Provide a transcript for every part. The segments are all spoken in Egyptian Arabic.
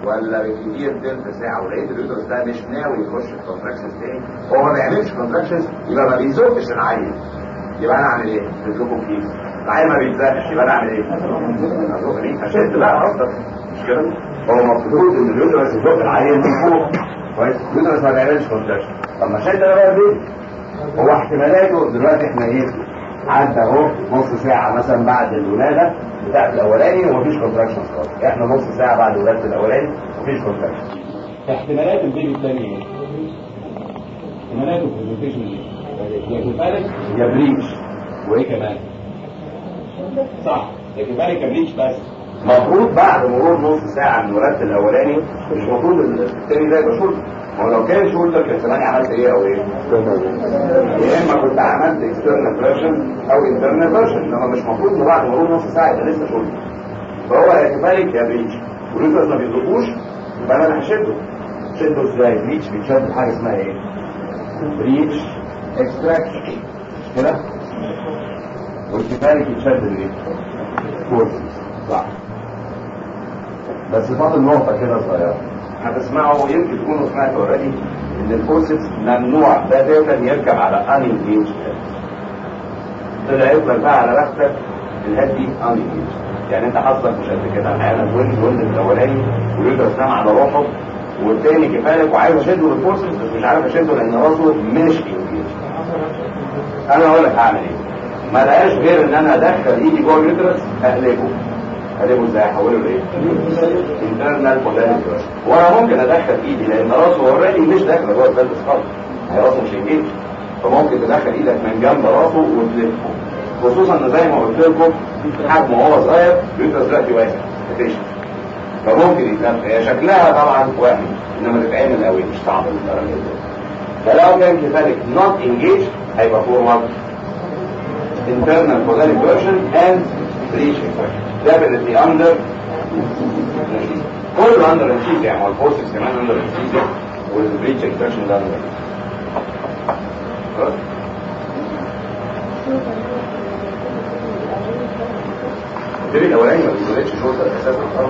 ولا بالكتير تلت ساعه ولقيت اليوترس ده مش ناوي يخش في كونتراكشنز تاني هو ما بيعملش كونتراكشنز يبقى ما بيزقش العيل يبقى انا اعمل ايه؟ بدلكم كيس العيل ما بيتزقش يبقى انا اعمل ايه؟ ازق ليه؟ اشد بقى قصدك مش كده؟ هو المفروض ان اليوترس يزق العيل من فوق كويس؟ اليوترس ما بيعملش كونتراكشن طب ما شد انا بقى ليه؟ هو احتمالاته دلوقتي احنا ايه؟ عدى اهو نص ساعة مثلا بعد الولادة بتاعت الأولاني ومفيش كونتراكشن خالص، احنا نص ساعة بعد ولادة الأولاني مفيش كونتراكشن. احتمالات البيبي الثاني ايه؟ احتمالاته برزنتيشن ايه؟ يا كفالك يا بريتش وايه كمان؟ صح يا كفالك يا بريتش بس المفروض بعد مرور نص ساعة من ولادة الأولاني مش المفروض التاني ده يبقى شولدر. ما هو لو كان شولدر كان زماني عملت ايه او ايه؟ يا اما كنت عملت اكسترنال فيرجن او انترنال فيرجن انما مش المفروض ان بعد مرور نص ساعة يبقى لسه شولدر. فهو يا كفالك يا بريتش واليوترس ما بيضربوش يبقى انا اللي هشده. شده ازاي؟ بريتش بيتشد بحاجة اسمها ايه؟ بريتش اكستراكشن كده؟ والكفالك يتشد بايه؟ كورسز صح بس فاضل نقطة كده صغيرة هتسمعوا يمكن تكونوا سمعتوا اوريدي ان الفورسز ممنوع بتاتا يركب على اني جيج طلع يفضل بقى على رقبتك الهاد دي اني جيج يعني انت حظك مش قد كده احيانا تولد الولد الاولاني ويقدر نام على روحه والتاني كفايه وعايز اشده بالفورسز بس مش عارف اشده لان راسه مش انجيج انا اقول لك هعمل ايه ما لقاش غير ان انا ادخل ايدي جوه اليوترس اقلبه اقلبه ازاي احوله لايه؟ انترنال بولاريتي وانا ممكن ادخل ايدي لان راسه اوريدي مش داخله جوه البلبس خالص هي راسه مش انجيج فممكن تدخل ايدك من جنب راسه وتلفه خصوصا ان زي ما قلت لكم حجمه وهو صغير اليوترس دلوقتي واسع مفيش فممكن يتلف هي شكلها طبعا وهمي انما تتعمل قوي مش صعب للدرجه دي فلو كان كذلك not engaged هيبقى forward internal polaric version and breach version definitely under anesthesia كله under anesthesia يعني هو الفورسز كمان under anesthesia والبريتش expression ده under خلاص الدري الاولاني ما بيقولش شرطه اساسا خالص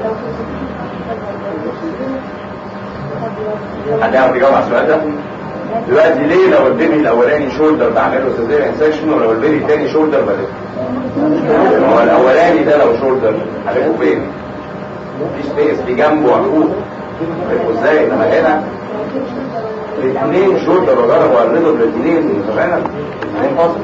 حد يعرف يجاوب على السؤال ده؟ دلوقتي ليه لو البيبي الاولاني شولدر بعمله سيزيريان سيكشن ولو البيبي الثاني شولدر بلف هو الاولاني ده لو شولدر هلفه فين؟ في سبيس في جنبه عقود هلفه ازاي؟ انما هنا الاثنين شولدر وجربوا قلدوا الاثنين فاهم؟ الاثنين فاصل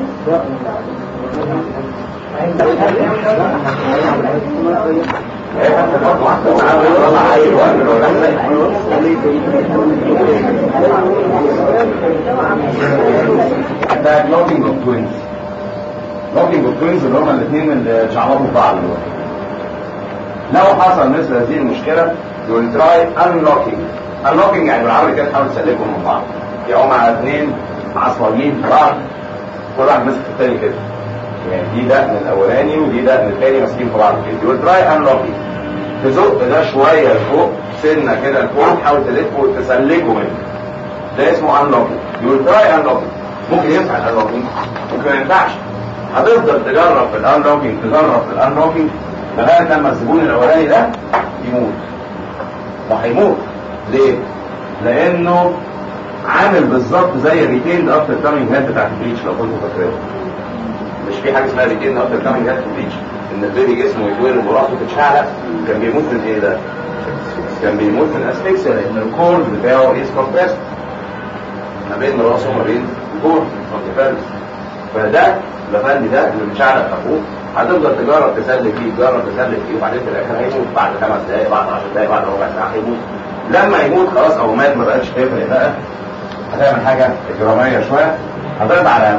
ده لوكينج اوف توينز لوكينج اوف توينز اللي هما الاثنين اللي اتشعبطوا في بعض دلوقتي لو حصل مثل هذه المشكلة يقول تراي انلوكينج انلوكينج يعني بالعربي كده تحاول تسلكهم من بعض يقعوا مع اثنين عصبيين في بعض كل واحد ماسك الثاني كده يعني دي دقن الاولاني ودي دقن الثاني ماسكين في بعض كده يقول تراي انلوكينج تزق ده شويه لفوق سنه كده لفوق تحاول تلفه وتسلكه منه ده اسمه انلوكينج يقول تراي انلوكينج ممكن ينفع الانلوكينج ممكن ما ينفعش هتفضل تجرب في الانلوكينج تجرب في الانلوكينج لغايه لما الزبون الاولاني ده يموت وهيموت ليه؟ لانه عامل بالظبط زي الريتيند افتر كامينج هيد بتاعت البريتش لو كنتوا فاكرين مش في حاجه اسمها ريتيند افتر كامينج هيد في البريتش ان البيبي جسمه يتولد وراسه تتشعلق كان بيموت من ايه ده؟ كان بيموت من اسفكسيا لان الكورد بتاعه از كومبريست ما بين راسه وما بين الكورد كونتيفالس فده الافندي ده اللي متشعلق اخوه هتفضل تجرب تسلك فيه تجرب تسلك فيه وبعدين في الاخر هيموت بعد خمس دقايق بعد 10 دقايق بعد ربع ساعه هيموت لما يموت خلاص او مات ما بقاش تفرق بقى هتعمل حاجه اجراميه شويه هتضرب على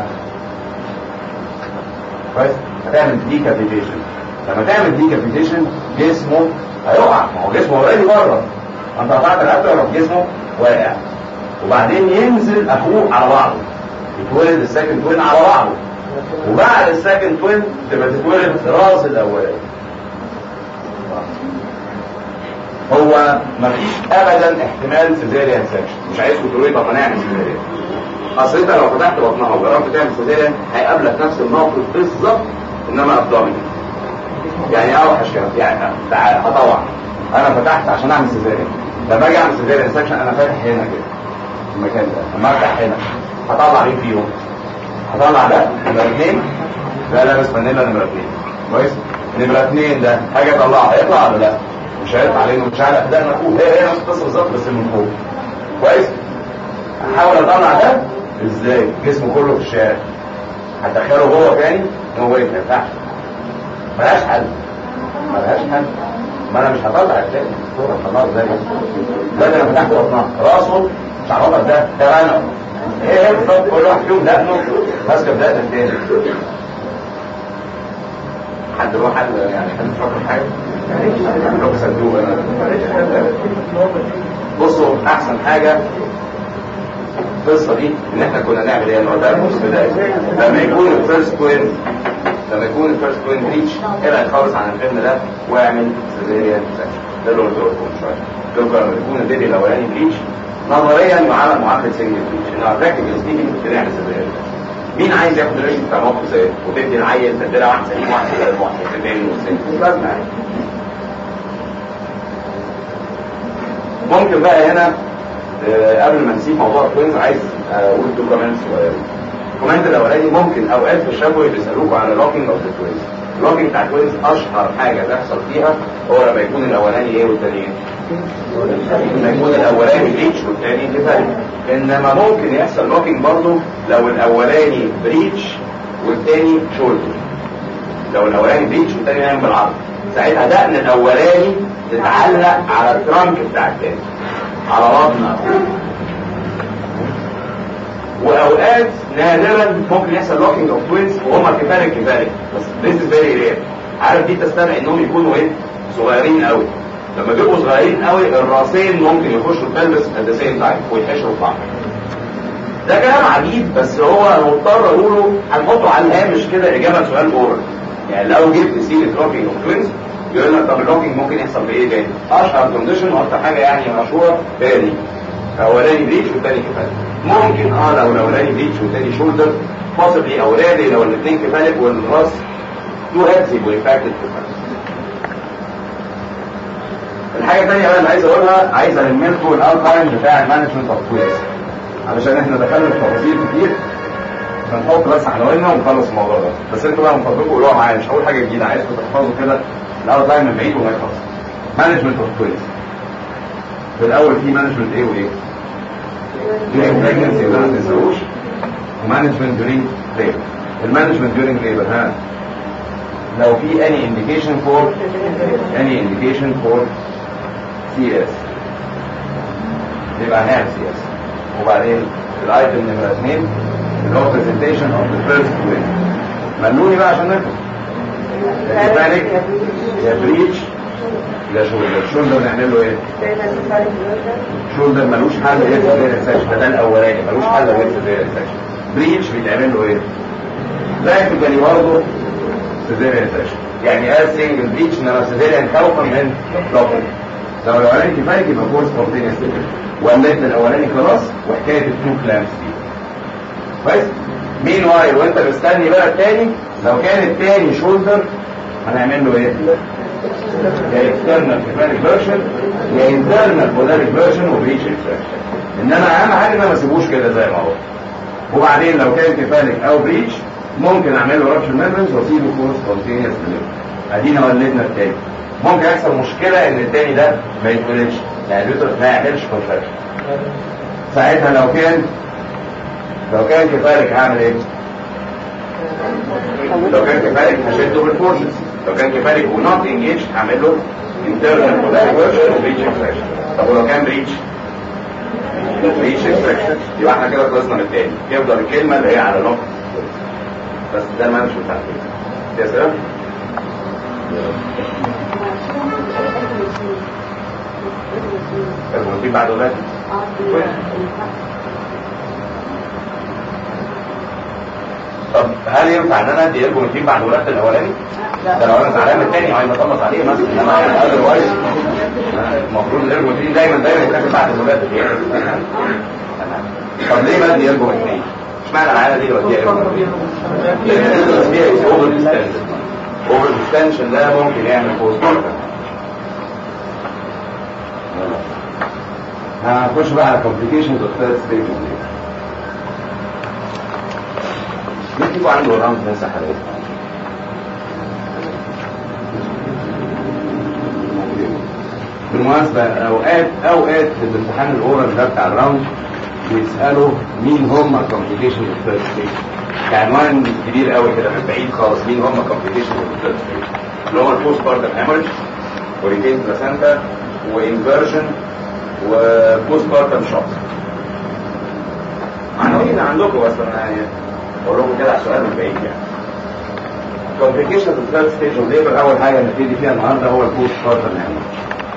كويس هتعمل ديكابيتيشن لما تعمل ديكابيتيشن جسمه هيقع ما هو جسمه اوريدي بره انت قطعت رقبته يروح جسمه واقع وبعدين ينزل اخوه على بعضه يتولد السكند توين على بعضه وبعد السكند توين تبقى تتولد راس الاولاني هو مفيش ابدا احتمال سيزيريان سكشن مش عايزكم تقولوا لي طب ما نعمل سيزيريان اصل انت لو فتحت بطنها وجربت تعمل سيزيريان هيقابلك نفس الموقف بالظبط انما ابدومين يعني اوحش كمان يعني تعال هطوع انا فتحت عشان اعمل سيزاريان لما اجي اعمل سيزاريان سكشن انا فاتح هنا كده المكان ده لما افتح هنا هطلع مين فيهم هطلع ده نمرة اثنين ده لابس فانيلا نمرة اثنين كويس نمرة اثنين ده حاجة اطلعها هيطلع ولا لا؟ مش هيطلع لانه مش عارف ده مفهوم هي هي نفس القصة بالظبط بس من فوق كويس احاول اطلع ده ازاي؟ جسمه كله في الشارع هتدخله جوه تاني هو واقف ما ينفعش ملهاش حل ملهاش حل ما انا مش هطلع التاني الصورة هطلعه ازاي ده ده انا فتحت بطنها راسه شعرها ده ده انا ايه بالظبط كل واحد فيهم دقنه ماسكه بدقن التاني حد له حل يعني حد بيفكر في حاجه روح صندوق انا بصوا احسن حاجه القصه دي ان احنا كنا نعمل ايه النهارده في البدايه لما يكون الفيرست كوين لما يكون الفيرست كوين ريتش ابعد خالص عن الفيلم ده واعمل سيزيريان سكشن ده اللي قلت لكم شويه لو لما يكون البيبي الاولاني بريتش نظريا يعامل معامله سنجل بريتش انه براكتيكال سبيكينج بنعمل سيزيريان مين عايز ياخد الريش بتاع موقف زي وتدي العيل تديلها واحد سليم واحد سليم واحد سليم مش لازم يعني ممكن بقى هنا آه، قبل ما نسيب موضوع التوينز عايز اقول تو كومنتس صغيرين الكومنت الاولاني ممكن اوقات في الشفوي بيسالوكوا على لوكينج اوف ذا توينز اللوكينج بتاع التوينز اشهر حاجه تحصل فيها هو لما يكون الاولاني ايه والثاني ايه لما يكون الاولاني بريتش والثاني كفايه انما ممكن يحصل لوكينج برضه لو الاولاني بريتش والثاني شولدر لو الاولاني بريتش والثاني نايم بالعرض ساعتها دقن الاولاني تتعلق على الترانك بتاع الثاني على بطن واوقات نادرا ممكن يحصل لوكينج اوف توينز وهم كفارق كفارق بس this is very rare عارف دي تستدعي انهم يكونوا ايه صغيرين قوي لما بيبقوا صغيرين قوي الراسين ممكن يخشوا البلبس at the same time ويتحشروا في بعض ده كلام عجيب بس هو انا مضطر اقوله هنحطه على الهامش كده اجابه لسؤال اورال يعني لو جبت سيره لوكينج اوف توينز يقول لك طب اللوكينج ممكن يحصل بايه تاني؟ اشهر كونديشن واكتر حاجه يعني مشهوره هي دي اولاني بريتش والتاني كفالك ممكن اه لو الاولاني بريتش والتاني شولدر possibly اولاني لو الاثنين كفالك والراس تو هيدز يبقوا امباكتد الحاجه الثانيه بقى اللي عايز اقولها عايز الم لكم الاوتلاين بتاع المانجمنت اوف توينز علشان احنا دخلنا في تفاصيل كتير فنحط بس عناويننا ونخلص الموضوع ده بس انتوا بقى من فضلكم قولوها معايا مش هقول حاجه جديده عايزكم تحفظوا كده الاوتلاين من بعيد وما يخلص مانجمنت اوف توينز في الاول في مانجمنت ايه وايه؟ during pregnancy ولا ما تنسوش ومانجمنت during labor المانجمنت during labor ها لو في any indication for any indication for CS يبقى هنعمل CS وبعدين الايتم نمرة اثنين اللي هو presentation of the first twin ملوني بقى عشان نفهم يا بانيك يا بريتش يا شولدر شولدر نعمل له ايه؟ شولدر ملوش حل غير سيزيريان سكشن ده الاولاني ملوش حل غير سيزيريان سكشن بريتش بيتعمل له ايه؟ لا تبقى برضه سيزيريان سكشن يعني قال سنجل بريتش انما سيزيريان خوفا من لوكل لو الاولاني كفايه يبقى فور سبونتينيوس وليت الاولاني خلاص وحكايه التو كلامس دي كويس؟ مين واي وانت مستني بقى التاني لو كان التاني شولدر هنعمل له ايه؟ يا external cephalic version يا internal polaric version وبريتش extraction انما اهم حاجه ان انا ما اسيبوش كده زي ما هو وبعدين لو كان كفالك او بريتش ممكن اعمل له رابشن ميمبرز واسيبه فور سبونتينيوس ادينا ولدنا التاني ممكن يحصل مشكله ان التاني ده ما يتولدش يعني اليوتر ما يعملش كونتراكشن ساعتها لو كان لو كان كفالك هعمل ايه؟ لو كان كفالك هشده بالفورسز لو كان كفالك ونوت انجيج هعمل له internal polaric version وبريتش extraction طب ولو كان بريتش بريتش extraction يبقى احنا كده خلصنا من التاني يفضل الكلمه اللي هي على لوك بس ده المانش بتاع يا سلام المنتين بعد ولاد طب هل ينفع ان انا ادي البروتين بعد ولادة الاولاني؟ ده لو انا زعلان من الثاني عايز اخلص عليه مثلا انما يعني اذروايز المفروض الاربوتين دايما دايما يتاخد بعد الولاده طب ليه ما ادي البروتين؟ اشمعنى العيله دي اللي بديها البروتين؟ لان التسميه اوفر ديستنشن اوفر ديستنشن ده ممكن يعمل بوست هنخش بقى على complications of third stage disease مين فيكم عنده رمز نسا حاليا؟ بالمناسبة أوقات أوقات في الامتحان الأورال ده بتاع الراوند بيسألوا مين هم complications of third stage كعنوان كبير قوي كده من بعيد خالص مين هم complications of third stage اللي هو البوست بارتم هيموريج وريتين بلاسنتا وانفرجن وبوست بارتم شوك عناوين عندكم بس انا يعني اقول لكم كده على السؤال من بعيد يعني complications of third stage of labor اول حاجه نبتدي فيها النهارده هو البوست بارتم هيموريج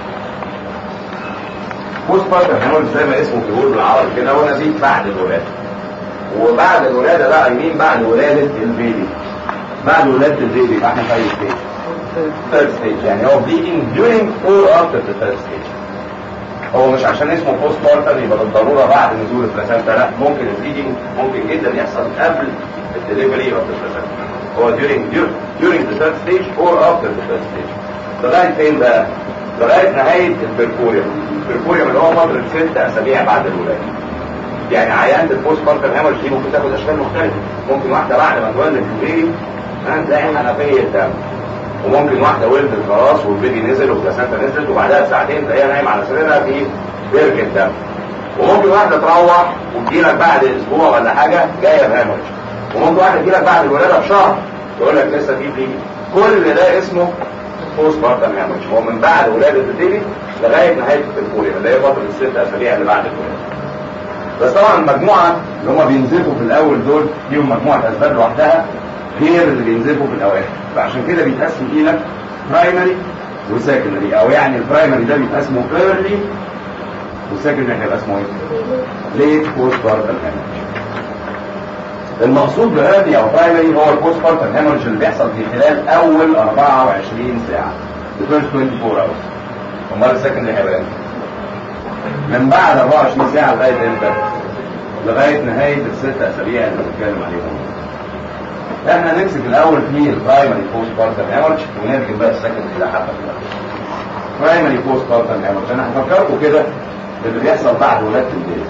بوست بارتم هيموريج زي ما اسمه بيقول بالعربي كده هو نزيف بعد الولاده وبعد الولاده بقى يمين بعد ولاده البيبي بعد ولاده البيبي يبقى احنا في اي ستيج third stage يعني هو bleeding during or after the third stage هو مش عشان اسمه بوست بارتم يبقى بالضروره بعد نزول البلاسنتا لا ممكن البليدنج ممكن جدا يحصل قبل الدليفري اوف البلاسنتا هو during during the third stage or after the third stage لغايه فين بقى؟ لغايه نهايه البركوريوم البركوريوم اللي هو فتره ست اسابيع بعد الولاده يعني عيان البوست بارتم هيموريج دي ممكن تاخد اشكال مختلفه ممكن واحده بعد ما تولد البيبي تلاقي حنفيه دم وممكن واحده ولدت خلاص والبيبي نزل والبلاسنتا نزلت وبعدها بساعتين تلاقيها نايمه على سريرها في بركه دم وممكن واحده تروح وتجيلك بعد اسبوع ولا حاجه جايه بهيموريج وممكن واحده تجيلك بعد الولاده بشهر تقول لك لسه في بيبي كل ده اسمه بوست بارتم هيموريج هو من بعد ولاده البيبي لغايه نهايه البوليو اللي هي فتره الست اسابيع اللي بعد الولاده بس طبعا المجموعه اللي هم بينزفوا في الاول دول فيهم مجموعه اسباب لوحدها غير اللي بينزفوا في الاوائل فعشان كده بيتقسم الى برايمري وسكندري او يعني البرايمري ده بيبقى اسمه ايرلي والسكندري هيبقى اسمه ايه؟ ليت بوست بارتم هيموريج المقصود بايرلي او برايمري هو البوست بارتم هيموريج اللي بيحصل في خلال اول 24 ساعه the first 24 hours امال السكندري هيبقى امتى؟ من بعد 24 ساعه لغايه امتى؟ لغايه نهايه الست اسابيع اللي بنتكلم عليهم احنا نمسك الاول في البرايمري بوست بارتم هيموريج ونرجع بقى السكند الى حبه برايمري بوست بارتم هيموريج انا هفكركم كده اللي بيحصل بعد ولاده البيبي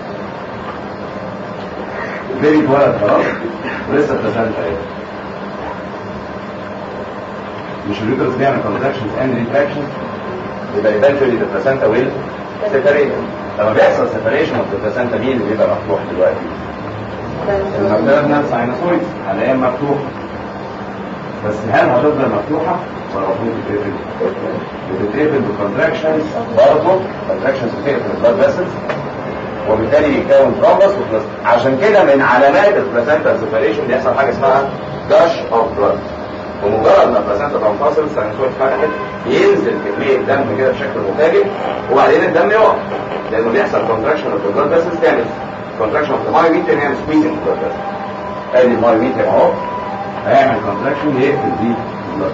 البيبي اتولد خلاص ولسه البلاسنتا ايه مش اليوترس بيعمل كونتراكشنز اند ريتراكشنز يبقى ايفنتشولي البلاسنتا ويل سيبريشن لما بيحصل سيبريشن اوف البلاسنتا مين اللي بيبقى مفتوح دلوقتي؟ المبدأ ساينوسويد حاليا مفتوحة بس هل هتفضل مفتوحة ولا المفروض تتقفل؟ بتتقفل بالكونتراكشنز برضه كونتراكشنز بتقفل البلاد فيسلز وبالتالي بيكون ترومبس عشان كده من علامات البلاسنتا سيبريشن بيحصل حاجه اسمها داش اوف بلاد ومجرد ما البلاسنتا تنفصل الساينوسويد فتحت ينزل كميه دم كده بشكل مفاجئ وبعدين الدم يقع لانه بيحصل كونتراكشن اوف البلاد فيسلز تعمل كونتراكشن اوف ذا مايوميتر يعمل سكويزنج اوف البلاد ادي المايوميتر اهو هيعمل كونتراكشن يقفل دي البلاد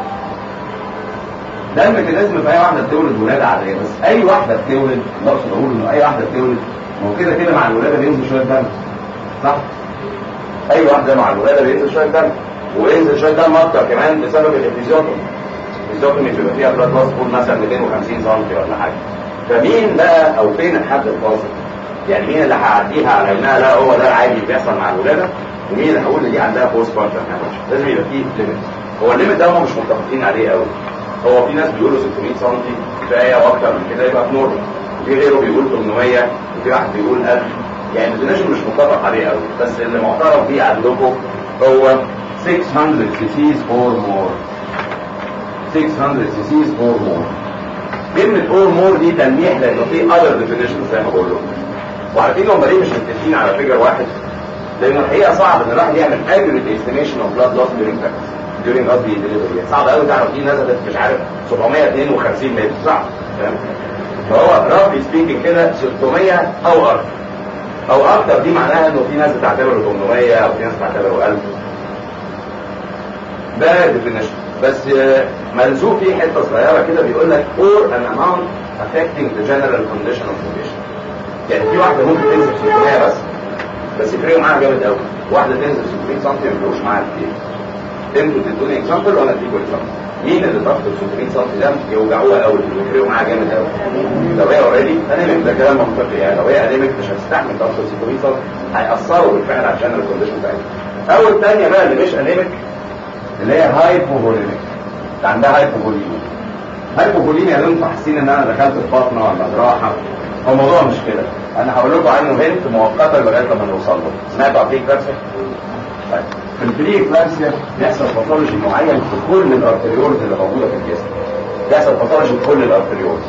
ده الميكانيزم في اي واحده بتولد ولاده عاديه بس اي واحده بتولد اللي اقصد اقول انه اي واحده بتولد ما هو كده كده مع الولاده بينزل شويه دم صح؟ اي واحده مع الولاده بينزل شويه دم وينزل شويه دم اكتر كمان بسبب الافيزيوتومي الافيزيوتومي بيبقى فيها بلاد لوس فول مثلا 250 سم ولا حاجه فمين بقى او فين الحد الفاصل؟ يعني مين اللي هعديها على انها لا هو ده العادي اللي بيحصل مع الولاده ومين اللي هقول ان دي عندها بوست بارتم لازم يبقى فيه ليميت هو الليميت ده هم مش متفقين عليه قوي هو في ناس بيقولوا 600 سم كفايه واكتر من كده يبقى في نورمال وفي غيره بيقول 800 وفي واحد بيقول 1000 يعني الديفينيشن مش متفق عليه قوي بس اللي معترف بيه عندكم هو 600 سيسيز اور مور 600 سيسيز اور مور كلمة اور مور دي تلميح لانه في اذر ديفينيشن زي ما بقول لكم وعارفين هم ليه مش متفقين على فيجر واحد؟ لانه الحقيقه صعب ان الواحد يعمل accurate estimation of blood loss during pregnancy during قصدي delivery صعب قوي تعرف دي نزلت مش عارف 752 متر صعب فاهم؟ فهو رافلي سبيكينج كده 600 او اكتر او اكتر دي معناها انه في ناس بتعتبره 800 او في ناس بتعتبره 1000 ده ديفينيشن بس ملزوق فيه حته صغيره كده بيقول لك or an amount affecting the general condition of the patient يعني في واحده ممكن تنزل 600 بس بس يفرقوا معاها جامد قوي واحده تنزل 600 سم ما يفرقوش معاها كتير انتوا تدوني اكزامبل وانا اديكم اكزامبل مين اللي ضغط 600 سم ده يوجعوها قوي ويفرقوا معاها جامد قوي لو هي اوريدي انيميك ده كلام منطقي يعني لو هي انيميك مش هتستحمل ضغط السيتوميتر هيأثروا بالفعل عشان الكونديشن بتاعتها اول ثانيه بقى اللي مش انيميك اللي هي هايبوفوليميك عندها هايبوفوليميا هايبوفوليميا اللي انتوا حاسين ان انا دخلت في بطنه ولا جراحه هو الموضوع مش كده انا هقول لكم عنه هنت مؤقتا لغايه لما نوصل له سمعتوا عن بريكلامسيا؟ طيب في البريكلامسيا بيحصل باثولوجي معين في كل الارتريولز اللي موجوده في الجسم بيحصل باثولوجي في كل الارتريولز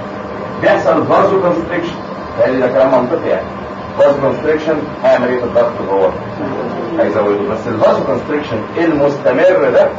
بيحصل فازو كونستريكشن يعني ده كلام منطقي يعني فازو كونستريكشن هيعمل ايه في الضغط جوه؟ هيزوده بس الفازو كونستريكشن المستمر ده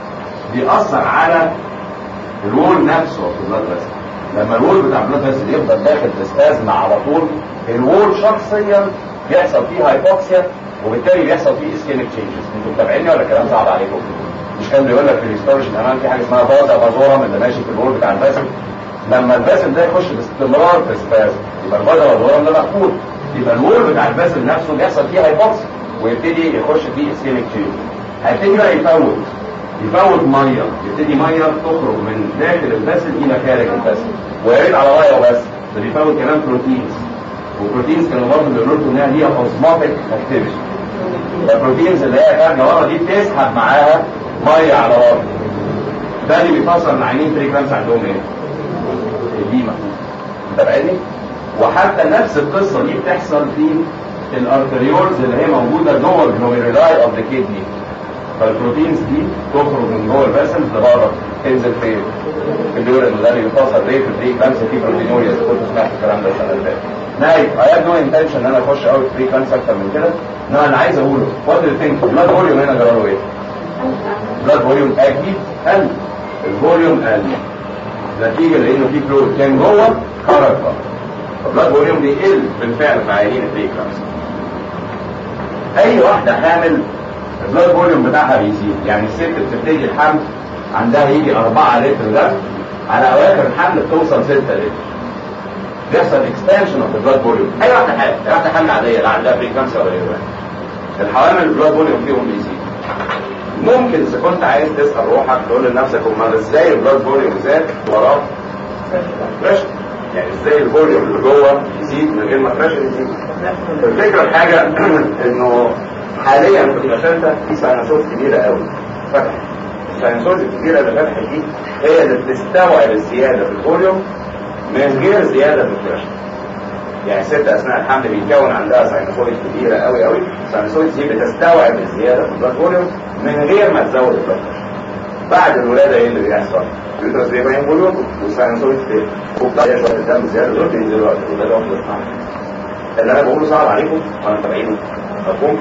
بيأثر على الوول نفسه في البلاد فيسل لما الوول بتاع البلاد فيسل يفضل داخل في سبازم على طول الوول شخصيا بيحصل فيه هايبوكسيا وبالتالي بيحصل فيه اسكيميك تشينجز انتوا متابعيني ولا كلام صعب عليكم؟ مش كان بيقول لك في الهيستوريش الامان في حاجه اسمها فازا فازورم اللي ماشي في الوول بتاع الفيسل لما الفيسل ده يخش باستمرار في سبازم يبقى الفازا فازورم ده مقفول يبقى الوول بتاع الفيسل نفسه بيحصل فيه هايبوكسيا ويبتدي يخش فيه اسكيميك تشينجز هيبتدي بقى يفوت يفوت ميه يبتدي ميه تخرج من داخل البسل الى خارج البسل ويا ريت على ميه وبس ده بيفوت كمان بروتينز والبروتينز كانوا برضه بيقولوا لكم انها ليها اوزماتيك اكتيفيتي البروتينز اللي هي خارجه ورا دي بتسحب معاها ميه على ورا ده اللي بيفسر العينين بريكلامس عندهم ايه؟ الديما متابعيني؟ وحتى نفس القصه دي بتحصل في الارتريولز اللي هي موجوده جوه الجلوميرولاي اوف ذا كيدني فالبروتينز دي تخرج من جوه الفاسل لبره تنزل فين؟ في الدول اللي ده بيفصل ليه في البري كانسر في بروتينوريا كنت سمعت الكلام ده السنه اللي فاتت. نايف I have no intention ان انا اخش قوي في بري كانسر اكتر من كده. انما انا عايز اقوله وات دو ثينك بلاد فوليوم هنا جراله ايه؟ بلاد فوليوم اكيد قل الفوليوم قل نتيجه لانه في فلويد كان جوه خرج بره. فبلاد فوليوم بيقل بالفعل في عيانين البري كانسر. اي واحده حامل البلاد فوليوم بتاعها بيزيد يعني الست بتبتدي الحمل عندها يجي 4 لتر دم على اواخر الحمل بتوصل 6 لتر بيحصل اكسبانشن اوف البلاد فوليوم اي واحده حامل اي واحده حامل عاديه لا عندها بريكانسر ولا غيره الحوامل البلاد فوليوم فيهم بيزيد ممكن اذا كنت عايز تسال روحك تقول لنفسك امال ازاي البلاد فوليوم زاد وراه بريشر يعني ازاي الفوليوم اللي جوه يزيد من غير ما البريشر يزيد الفكره الحاجه انه حاليا في البلاشنتا في ساينسوز كبيره قوي فتح الساينسوز الكبيره اللي فتحت دي هي اللي بتستوعب الزياده في الفوليوم من غير زياده في البريشر يعني الست اثناء الحمل بيتكون عندها ساينسويد كبيره قوي قوي الساينسويد دي بتستوعب الزياده في البلاد فوليوم من غير ما تزود البلاد بريشر بعد الولاده ايه اللي بيحصل؟ اليوترس بيبقى ينبلوك والساينسويد تقل وبتاع شويه الدم زياده دول بينزلوا وقت الولاده وقت الحمل اللي انا بقوله صعب عليكم وانا متابعينه مفهوم؟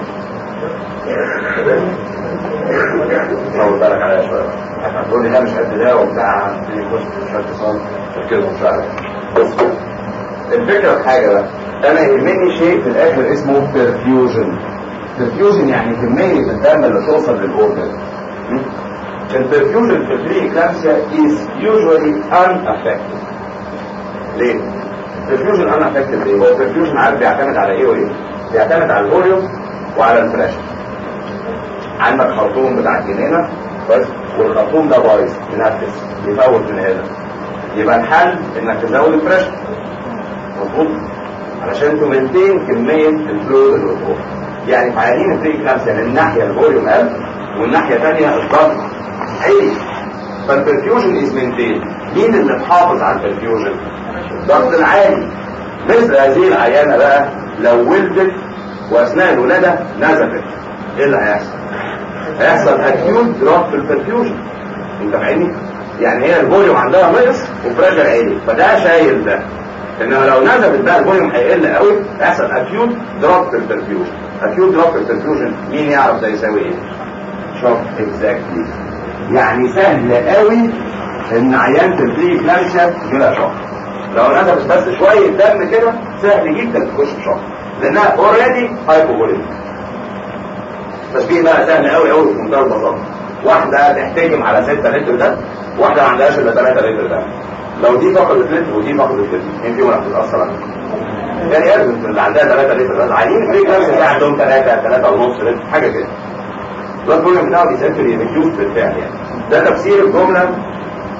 طول بالك عليها شويه هتقول لي لا مش قد ده وبتاع يخش مش اتصال كده مش عارف بص الفكره في حاجه بقى انا يهمني شيء في الاخر اسمه perfusion perfusion يعني كميه الدم اللي توصل للاورجن البرفيوجن في البري كلامسيا is usually unaffected ليه؟ البرفيوجن unaffected ليه؟ هو البرفيوجن عارف بيعتمد على ايه وايه؟ بيعتمد على الفوليوم وعلى البريشر عندك خرطوم بتاع الجنينه بس والخرطوم ده بايظ ينفس يفوت من هنا يبقى الحل انك تزود البريشر مظبوط علشان تمنتين كميه الفلويد اللي جوه يعني في عيانين البري كلامسيا من ناحيه الفوليوم قل والناحيه الثانيه الضغط عالي فالبرفيوجن از مينتين مين اللي محافظ على البرفيوجن؟ الضغط العالي مثل هذه العيانه بقى لو ولدت واثناء الولاده نزفت ايه اللي هيحصل؟ هيحصل اكيوت دروب في البرفيوجن انت فاهمني؟ يعني هي الفوليوم عندها نقص وبريشر عالي فده شايل ده انما لو نزلت بقى الفوليوم هيقل قوي هيحصل اكيوت دروب في البرفيوجن اكيوت دروب في البرفيوجن مين يعرف ده يساوي ايه؟ شوف اكزاكتلي يعني سهل قوي ان عيانة البري كلامشا تجيلها شوك لو نزلت بس شوية دم كده سهل جدا تخش في شوك لانها اوريدي هايبوفوليميك تشبيه بقى سهل قوي قوي في منتهى البساطه واحده تحتجم على 6 لتر ده واحده ما عندهاش الا 3 لتر ده لو دي فقدت لتر ودي فقدت لتر مين فيهم اللي هتتاثر عليها؟ يعني لازم اللي عندها 3 لتر ده عايزين البري كلامشا ده عندهم 3 3 ونص لتر حاجه كده البلاد فوليوم بتاعه بيسافر يريديوس بالفعل يعني ده تفسير الجمله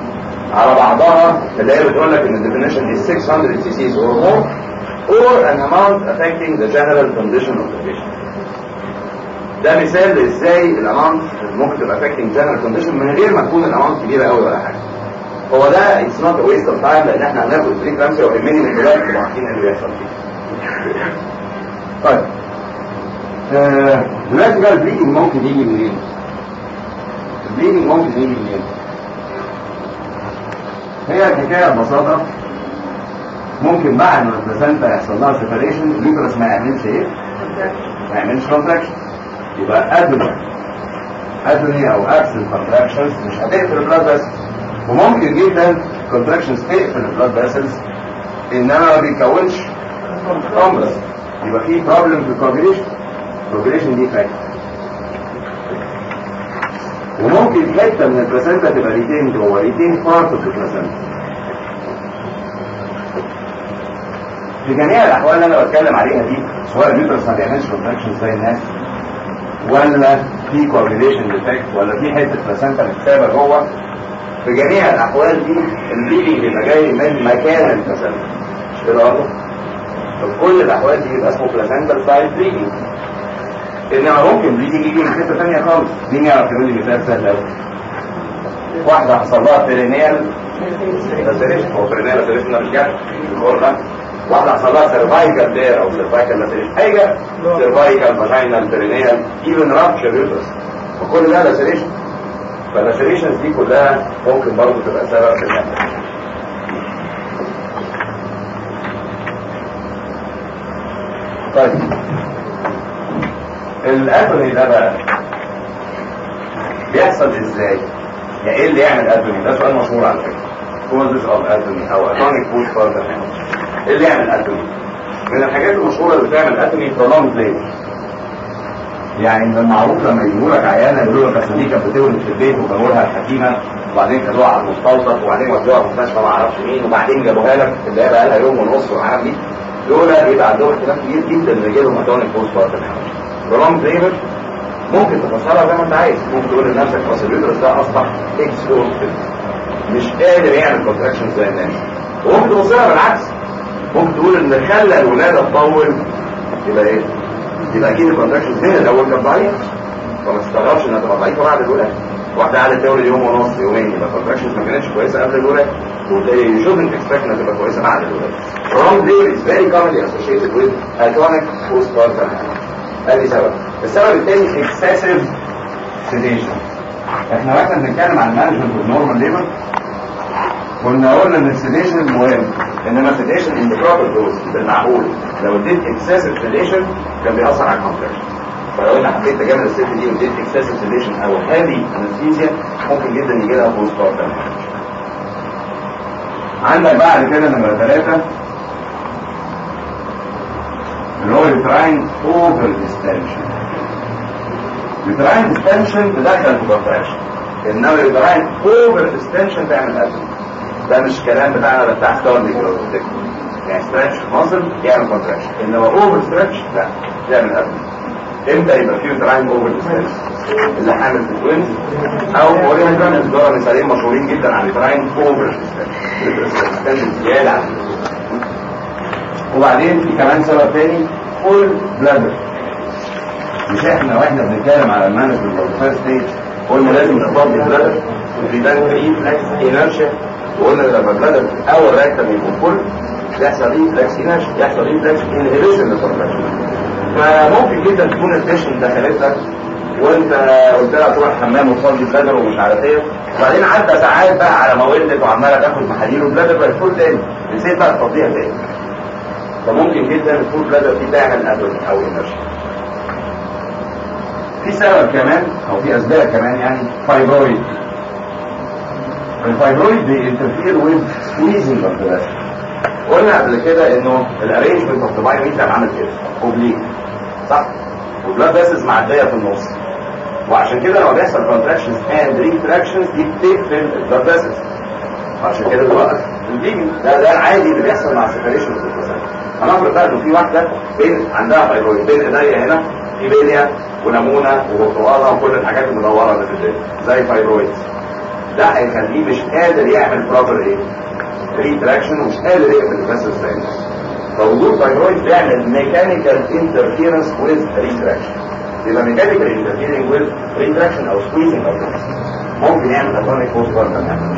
على بعضها اللي هي بتقول لك ان الديفينيشن is 600 cc's or more or an amount affecting the general condition of the patient ده مثال ازاي الاماونت ممكن تبقى affecting general condition من غير ما تكون الاماونت كبيره قوي ولا حاجه هو ده it's not a waste of time لان احنا هناخد فري كلامسيا ويهمني من دلوقتي تبقوا عارفين ايه اللي بيحصل فيه طيب آه، دلوقتي بقى البليدنج ممكن يجي منين؟ البليدنج ممكن يجي منين؟ هي الحكايه ببساطه ممكن بعد ما البلاسنتا يحصل لها سيبريشن اليوترس ما يعملش ايه؟ ما يعملش كونتراكشن يبقى ادنى ادني او ابسنت كونتراكشنز مش هتقفل البلاد فيسلز وممكن جدا كونتراكشنز تقفل البلاد فيسلز انما ما بيكونش كومبلس يبقى في بروبلم في الكوagulation الكوagulation دي فاكت وممكن حته من البلاسنتا تبقى ريتين جوه ريتين بارت اوف البلاسنتا في جميع الاحوال اللي انا بتكلم عليها دي سواء اليوترس ما بيعملش كونتراكشن زي الناس ولا في كوagulation ديفكت ولا في حته بلاسنتا متسابه جوه في جميع الاحوال دي البيبي بيبقى جاي من مكان البلاسنتا مش كده برضه؟ في كل الاحوال دي يبقى اسمه بلاسنتا سايد بليدنج انما ممكن بليدنج يجي من حته ثانيه خالص مين يعرف يقول لي مثال سهل قوي واحده حصل لها بيرينيال لاسيريشن هو بيرينيال لاسيريشن ده مش جرح الغرفه واحده حصل لها سيرفايكال دير او سيرفايكال لاسيريشن اي جرح سيرفايكال فاجينال بيرينيال ايفن رابشر يوترس وكل ده لاسيريشن فاللاسيريشنز دي كلها ممكن برضه تبقى سبب في النقل طيب الاتوني ده بقى بيحصل ازاي؟ يعني ايه اللي يعمل اتوني؟ ده سؤال مشهور على فكره causes of اتوني او اتونيك food further ايه اللي يعمل اتوني؟ من الحاجات المشهوره اللي بتعمل اتوني prolonged labor يعني من المعروف لما يجيبوا لك عيانه يقولوا لك اصل دي كانت بتولد في البيت وجابوا لها الحكيمه وبعدين خدوها على المستوصف وبعدين ودوها المستشفى ما اعرفش مين وبعدين جابوها لك اللي هي بقى لها يوم ونص والعالم دي دول بيبقى عندهم احتمال كبير جدا ان يجي لهم اتونيك فوز بارتن برونج ليبر ممكن تفسرها زي ما انت عايز ممكن تقول لنفسك اصل اليوترس ده اصبح اكسبورتد مش قادر يعمل كونتراكشن زي الناس وممكن تبصلها بالعكس ممكن تقول ان خلى الولاده تطول يبقى ايه؟ يبقى اكيد الكونتراكشن من الاول كان ضعيف فما تستغربش انها تبقى ضعيفه بعد الولاده واحده قعدت تولد يوم ونص يومين يبقى الكونتراكشن ما كانتش كويسه قبل الولاده you shouldn't expect انها تبقى كويسه بعد الولاده wrong labor is very commonly associated with iconic postpartum ادي سبب السبب الثاني excessive sedation احنا واحنا بنتكلم عن مانجمنت والنورمال ليبر كنا قلنا ان السيديشن مهم انما السيديشن ان بروبر دوز بالمعقول لو اديت اكسسيف سيديشن كان بيأثر على الكونتراكشن فلو انت حبيت تجامل الست دي واديت اكسسيف سيديشن او هيفي انستيزيا ممكن جدا يجي لها بوست بارتم عندك بعد كده نمرة ثلاثة اللي هو يوتراين اوفر ديستنشن يوتراين ديستنشن تدخل في كونتراكشن انما يوتراين اوفر ديستنشن تعمل ازمه ده مش كلام بتاعنا ده بتاع ستارلينج يعني ستريتش ماسل يعمل كونتراكشن انما اوفر ستريتش لا يعمل ازمه امتى يبقى فيه يوتراين اوفر ديستنشن اللي حامل في التوينز او اورينتال دول مثالين مشهورين جدا عن اليوتراين اوفر ديستنشن زياده عن وبعدين في كمان سبب تاني فول بلادر مش احنا واحنا بنتكلم على المانجمنت او الفيرست ستيج قلنا لازم نفضي البلادر وبيبان ريفلكس انرشيا وقلنا لما البلادر او الريكتم يكون فول يحصل ريفلكس انرشيا يحصل ريفلكس انهبيشن للكونتراكشن فممكن جدا تكون البيشنت دخلت لك وانت قلت لها تروح الحمام وتفضي بلادر ومش عارف ايه وبعدين عدى ساعات بقى على ما ولدت وعماله تاخد محاليل وبلادر بقت فول تاني نسيت بقى تفضيها تاني فممكن جدا الفول بلادر دي تعمل ادون او انرشيا في سبب كمان او في اسباب كمان يعني فايبرويد الفايبرويد بينترفير ويز سكويزنج اوف ذا قلنا قبل كده انه الارينجمنت اوف ذا بايوميتر عامل كده اوبليك صح والبلاد فيسز معديه في النص وعشان كده لما بيحصل كونتراكشنز اند ريتراكشنز دي بتقفل البلاد فيسز وعشان كده بيوقف البيبي ده ده العادي اللي بيحصل مع السيبريشن في الجسد هنفرض بقى انه في واحده بين عندها فايبرويد بين ايديا هنا في بيليا وليمونه وبرتقاله وكل الحاجات المدوره اللي في الدنيا زي فايبرويد ده هيخليه مش قادر يعمل بروبر ايه ريتراكشن ومش قادر يقفل الفاسل ساينس فوجود فايبرويد بيعمل ميكانيكال انترفيرنس ويز ريتراكشن يبقى ميكانيكال انترفيرنس ويز ريتراكشن او سكويزنج او ممكن يعمل اتونيك بوست بارتم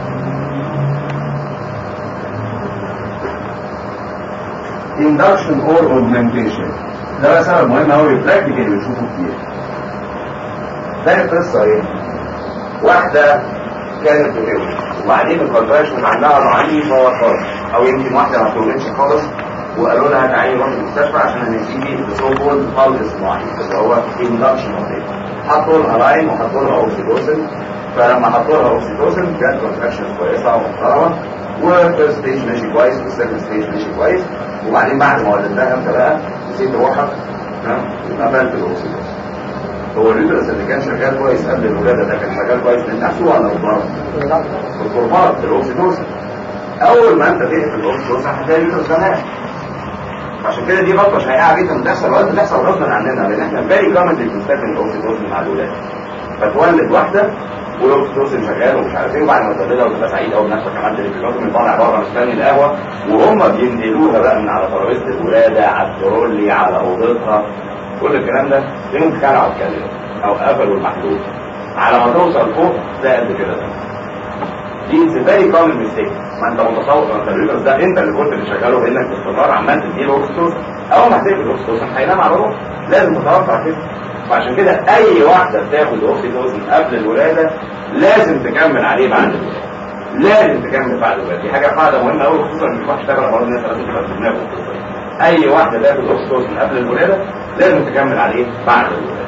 induction or augmentation ده بقى سبب مهم قوي براكتيكالي بنشوفه كتير ده القصه ايه؟ واحده كانت بتولد وبعدين الكونتراكشن عندها ضعيفه خالص او يمكن واحده ما بتولدش خالص وقالوا لها تعالي روحي المستشفى عشان هنديكي السو كولد فالجس معين اللي هو induction اوف حطوا لها لاين وحطوا لها اوكسيتوسن فلما حطوا لها اوكسيتوسن جت كونتراكشن كويسه ومحترمه والفيرست ستيج ماشي كويس والسكند ستيج ماشي كويس وبعدين بعد ما ولدتها انت بقى نسيت روحك قفلت الاوكسيتوسن هو الريترس اللي كان شغال كويس قبل الولاده ده كان شغال كويس لان تحسوه على الضرب الكربات الاوكسيتوسن اول ما انت تقفل الاوكسيتوسن هتلاقي الريترس ده مات عشان كده دي غلطه شائعه جدا بتحصل وقت بتحصل غصبا عننا لان احنا فيري كومنلي بنستخدم الاوكسيتوسن مع الولاد فتولد واحده والاوكسيتوسن شغال ومش عارف ايه وبعد ما تولدها وتبقى سعيد قوي بنفسك عملت الفيزيوتومي طالع بره مستني القهوه وهم بينقلوها بقى من على ترابيزه الولاده على الترولي على اوضتها كل الكلام ده تلاقيهم خلعوا الكلام او قفلوا المحدود على ما توصل فوق ده قد كده ده دي از فيري كومن ميستيك ما انت متصور ما انت الريترس ده انت اللي كنت بتشغله بانك باستمرار عمال تديله اوكسيتوسن اول ما هتقفل الاوكسيتوسن هينام على روحه لازم تتوقع كده وعشان كده اي واحده بتاخد اوكسيتوسن قبل الولاده لازم تكمل عليه بعد الولاده لازم تكمل بعد الولاده دي حاجه قاعده مهمه قوي خصوصا ان الواحد اشتغل مرض الناس لازم تبقى في دماغه اي واحده تاخد اوكسيتوسن قبل الولاده لازم تكمل عليه بعد الولاده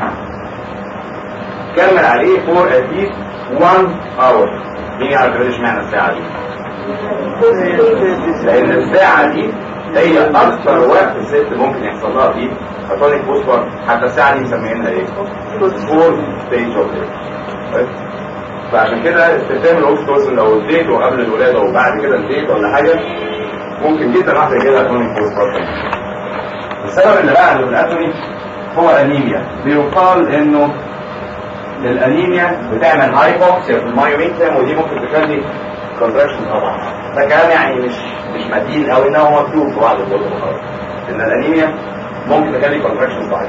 كمل عليه فور at least one hour مين يعرف يقول اشمعنى الساعه دي لان الساعه دي هي اكثر وقت الست ممكن يحصل لها فيه اتونيك بوستر حتى الساعه دي مسمينها ايه فور ستيج اوف فعشان كده استخدام الاوكسيتوسن لو اديته قبل الولاده وبعد كده اديت ولا حاجه ممكن جدا واحده يجي لها اتونيك بوستر السبب اللي بعده في الاتوني هو انيميا بيقال انه الانيميا بتعمل هايبوكسيا في المايوميتريم ودي ممكن تخلي كونتراكشن طبعا ده كلام يعني مش مش متين قوي ان هو مكتوب في بعض الكتب خالص ان الانيميا ممكن تخلي كونتراكشن ضعيف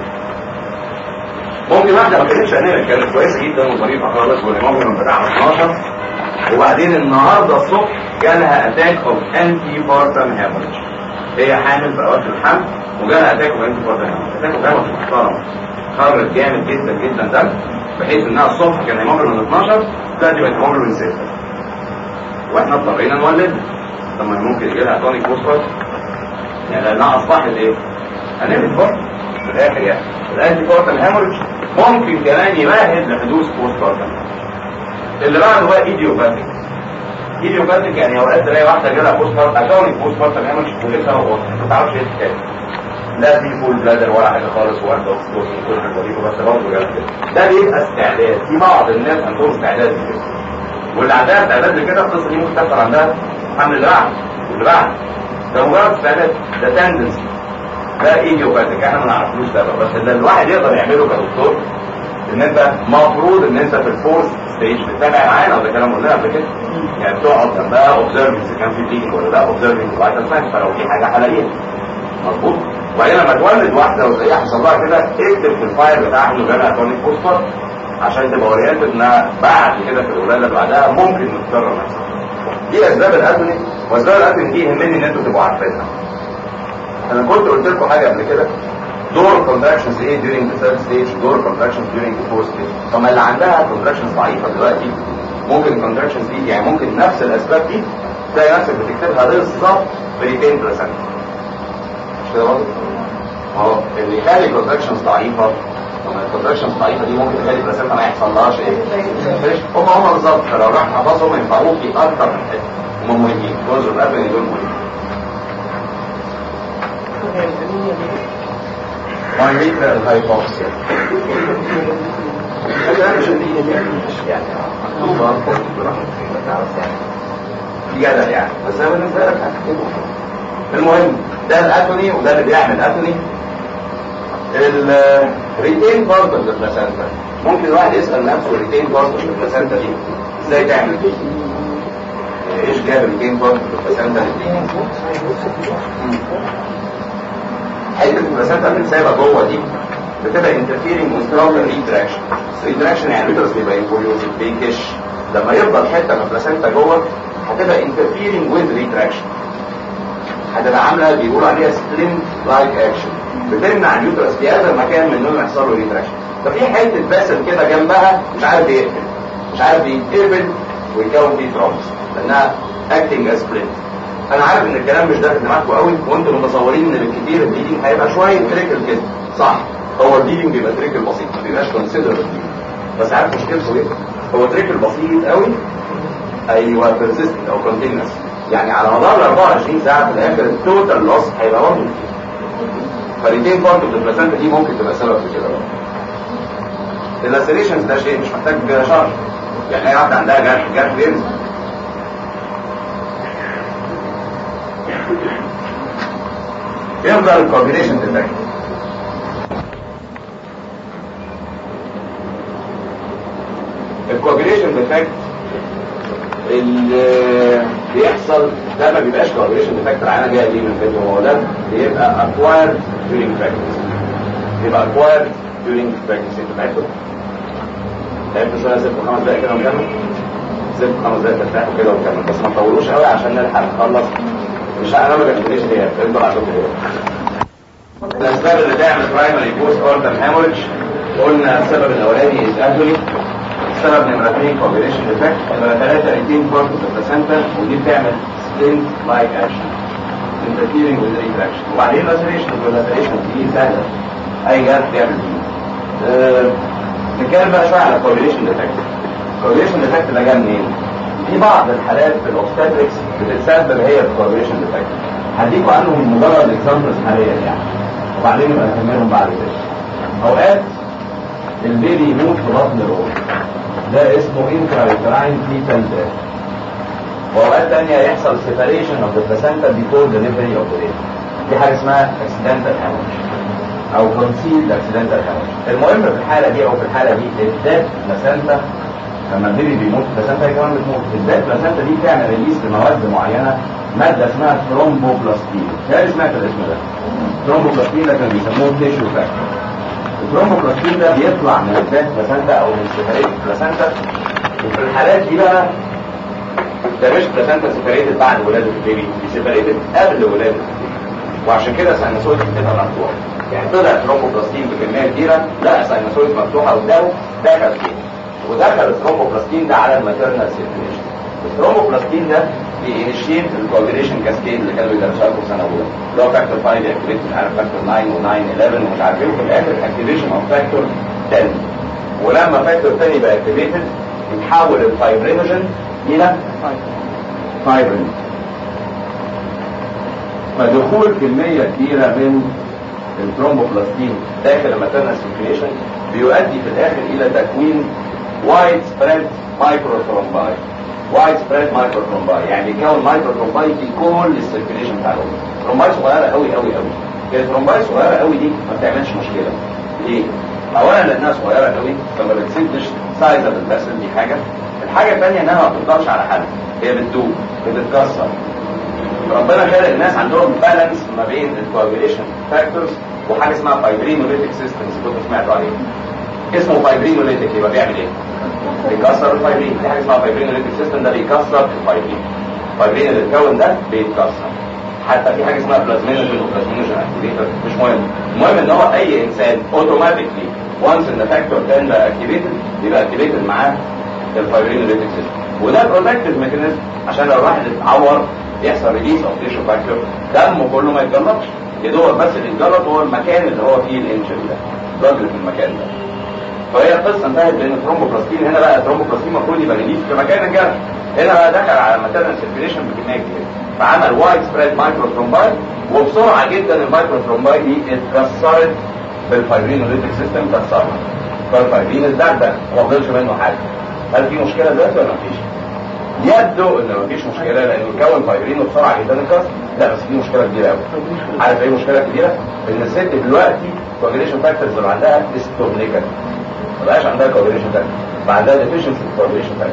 ممكن واحده ما كانتش انيميا كانت كويسه جدا وظريفه خالص والهيموجلوبين بتاعها 12 وبعدين النهارده الصبح جالها اتاك اوف انتي بارتم هيموريج هي حامل في اواخر الحمل وجالها اتاك اوف انتي بارتم هيموريج اتاك اوف هيموريج محترم خرج جامد جدا جدا دم بحيث انها الصبح كان هيموجلوبين 12 دلوقتي بقت هيموجلوبين 6 واحنا اضطرينا نولدها طب ما ممكن يجي لها تونيك بوستر يعني لانها اصبحت ايه؟ هنعمل برضه في الاخر يعني الانتي بورتال هيموريج ممكن كمان يمهد لحدوث بوست بارتم اللي بعده بقى ايديوباثيك ايديوباثيك يعني اوقات تلاقي واحده جالها بوست بارتم اتونيك بوست بارتم هيموريج ولسه هو ما تعرفش ايه الحكايه لا في فول بلادر ولا حاجه خالص واحده اوكسيتوسن وكل حاجه ظريفه بس برضه جالها كده ده بيبقى استعداد في بعض الناس عندهم استعداد لكده واللي عندها استعداد لكده القصه دي ممكن تحصل عندها حمل اللي بعد واللي بعد ده مجرد استعداد ده تندنسي ده ايديوباثيك احنا ما نعرفلوش سبب بس اللي الواحد يقدر يعمله كدكتور ان انت المفروض ان انت في الفورس ستيج بتتابع معانا وده كلام قلنا قبل كده يعني بتقعد جنبها اوبزرفنج اذا كان في بليدنج ولا لا اوبزرفنج فايتال ساينس فلو في حاجه هلاقيها مظبوط وبعدين لما تولد واحده وتلاقيها حصل لها كده اكتب في الفايل بتاعها انه جالها اتونيك بوستر عشان تبقى اورينتد انها بعد كده في الولاده اللي بعدها ممكن نضطر نحصل دي اسباب الاتوني واسباب الاتوني دي يهمني ان انتوا تبقوا عارفينها انا كنت قلت لكم حاجه قبل كده دور contractions ايه during the third stage دور contractions during the fourth stage طب ما اللي عندها contractions ضعيفه دلوقتي ممكن contractions دي يعني ممكن نفس الاسباب دي تلاقي نفسك بتكتبها بالظبط ب 200 مش كده برضه؟ اهو اللي يخلي contractions ضعيفه طب الكونتراكشنز ضعيفه دي ممكن تخلي البلاسنتا ما يحصلهاش ايه؟ هم هم بالظبط فلو راح حفظهم ينفعوكي اكتر من حته هم مهمين جزء الابني دول مهمين مايميترا الهايبوكسيا يعني مكتوبة في جدل يعني بس انا بالنسبه لك هكتبه المهم ده الاتوني وده اللي بيعمل اتوني الريتين بارت اوف البلاسنتا ممكن الواحد يسال نفسه الريتين بارت اوف البلاسنتا دي ازاي تعمل دي ايش جاب الجيم بورد البلاسنتا حته البلاسنتا اللي سايبه جوه دي بتبقى انترفيرنج وستراكشر ريتراكشن ريتراكشن يعني اليوترس بيبقى انفوليوز بيكش لما يفضل حته من البلاسنتا جوه هتبقى انترفيرنج ويز ريتراكشن هتبقى عامله بيقولوا عليها سبلنت لايك اكشن بتمنع اليوترس في هذا المكان من انه يحصل له ريتراكشن ففي حته باسل كده جنبها مش عارف يقفل مش عارف يتقفل ويكون فيه ترومبس لانها اكتنج از سبلنت انا عارف ان الكلام مش داخل دماغكم قوي وانتم متصورين ان بالكتير البليدنج هيبقى شويه تريكل كده صح هو البليدنج بيبقى تريكل بسيط ما بيبقاش كونسيدر بس عارف مشكلته ايه هو تريكل بسيط قوي ايوه بيرسيستنت او كونتينوس يعني على مدار ال 24 ساعه في الاخر التوتال لوس هيبقى برضه فالاتنين بارت اوف البلاسنتا دي ممكن تبقى سبب في كده برضه اللاسيريشنز ده شيء مش محتاج شرح يعني اي واحده عندها جرح جرح بينزل يفضل الكومبينيشن ديفكت الكوجريشن ديفكت اللي بيحصل ده ما بيبقاش كوجريشن ديفكت العينه جايه ليه من فين هو ده بيبقى اكوايرد during pregnancy بيبقى اكوايرد during pregnancy انتوا تعبتوا تعبتوا شويه سيبكم خمس دقايق كده ونكمل سيبكم خمس دقايق ترتاحوا كده ونكمل بس ما تطولوش قوي عشان نلحق نخلص مش انا ما بكتبليش دي انتوا عندكم ايه الاسباب اللي تعمل برايمري بوست اوردر هامورج قلنا السبب الاولاني از السبب نمرة 2 كومبينيشن ديفكت نمرة 3 ريتين كورتس البلاسنتا ودي بتعمل سبلنت لايك اكشن انترفيرنج وذ ريتراكشن وبعدين لاسريشن واللاسريشن دي سهلة اي جهاز بيعمل دي أه نتكلم بقى شوية على كومبينيشن ديفكت كومبينيشن ديفكت ده جاي منين؟ في بعض الحالات في الاوبستاتريكس بتتسبب هي بالكومبينيشن ديفكت هديكوا عنهم مجرد اكزامبلز حاليا يعني وبعدين نبقى نكملهم بعد كده اوقات البيبي يموت في بطن الام ده اسمه intrauterine fetal death وأوقات تانية يحصل separation of the placenta before delivery of the baby دي حاجة اسمها accidental hemorrhage أو concealed accidental hemorrhage المهم في الحالة دي أو في الحالة دي الدات placenta لما البيبي بيموت البلاسنتا هي كمان بتموت الدات placenta دي بتعمل ريليس لمواد معينة مادة اسمها ثرومبوبلاستين هل سمعت الاسم ده؟ ثرومبوبلاستين ده كانوا بيسموه تيشو فاكتور الثرومبوبلاستين ده بيطلع من الدات بلاسنتا او من سيبريت بلاسنتا وفي الحالات دي بقى ده مش بلاسنتا سيبريتد بعد ولاده البيبي دي سيبريتد قبل ولاده البيبي وعشان كده ساينوسويد بتبقى مفتوحه يعني طلع ثرومبوبلاستين بكميه كبيره لا ساينوسويد مفتوحه قدامه دخل فيه ودخل الثرومبوبلاستين ده على الماتيرنال سيركيليشن الثرومبوبلاستين ده بينيشيت الكوagulation كاسكيد اللي كانوا بيدرسوها في سنه اولى اللي هو فاكتور 5 اكتيفيت مش عارف فاكتور 9 و9 11 ومش عارف ايه وفي الاخر اكتيفيشن اوف فاكتور 10 ولما فاكتور 10 يبقى اكتيفيتد يتحول الفايبرينوجين الى فايبرين فدخول كميه كبيره من الثرومبوبلاستين داخل الماتيرنال سيركيليشن بيؤدي في الاخر الى تكوين وايد سبريد مايكروثرومباي وايد سبريد مايكروثرومباي يعني يكون مايكروثرومباي في كل السيركيليشن بتاع الأم ثرومباي صغيره قوي قوي قوي الثرومباي صغيره قوي دي ما بتعملش مشكله ليه؟ اولا لانها صغيره قوي فما بتسدش سايز الباسل دي حاجه الحاجه الثانيه انها ما بتفضلش على حل هي بتدوب بتتكسر ربنا خلق الناس عندهم بالانس ما بين الكواجوليشن فاكتورز وحاجه اسمها فايبرينوليتيك سيستمز كنتوا سمعتوا عليه اسمه فايبرينوليتيك يبقى بيعمل ايه؟ بيكسر الفايبرين في حاجه اسمها فايبرينوليتيك سيستم ده بيكسر الفايبرين الفايبرين اللي اتكون ده بيتكسر حتى في حاجه اسمها بلازمينوجين وبلازمينوجين اكتيفيتور مش مهم المهم ان هو اي انسان اوتوماتيكلي وانس ان فاكتور 10 بقى اكتيفيتد يبقى اكتيفيتد معاه الفايبرينوليتيك سيستم وده بروتكتيف ميكانيزم عشان لو الواحد اتعور يحصل ريليس اوف تيشو فاكتور دمه كله ما يتجلطش يا دوب بس اللي يتجلط هو المكان اللي هو فيه الانجري ده الراجل في المكان ده فهي القصه انتهت بان الثرومبوبلاستين هنا بقى الثرومبوبلاستين المفروض يبقى ريليس في مكان الجرح هنا بقى دخل على الماتيرنال سيركيليشن بكميه كبيره فعمل وايد سبريد مايكرو ثرومباي وبسرعه جدا المايكرو ثرومباي دي اتكسرت بالفايبرينوليتيك سيستم كسرها فالفايبرين ازداد ما فضلش منه حاجه هل في مشكله دلوقتي ولا مفيش؟ يبدو ان مفيش مشكله لانه كون فايبرين بسرعه جدا الكسر لا بس في مشكله كبيره قوي عارف ايه المشكله الكبيره؟ ان الست دلوقتي كوجريشن فاكتورز اللي عندها استومنيكا ما بقاش عندها كوجريشن فاكتور بقى عندها ديفيشنسي كوجريشن فاكتور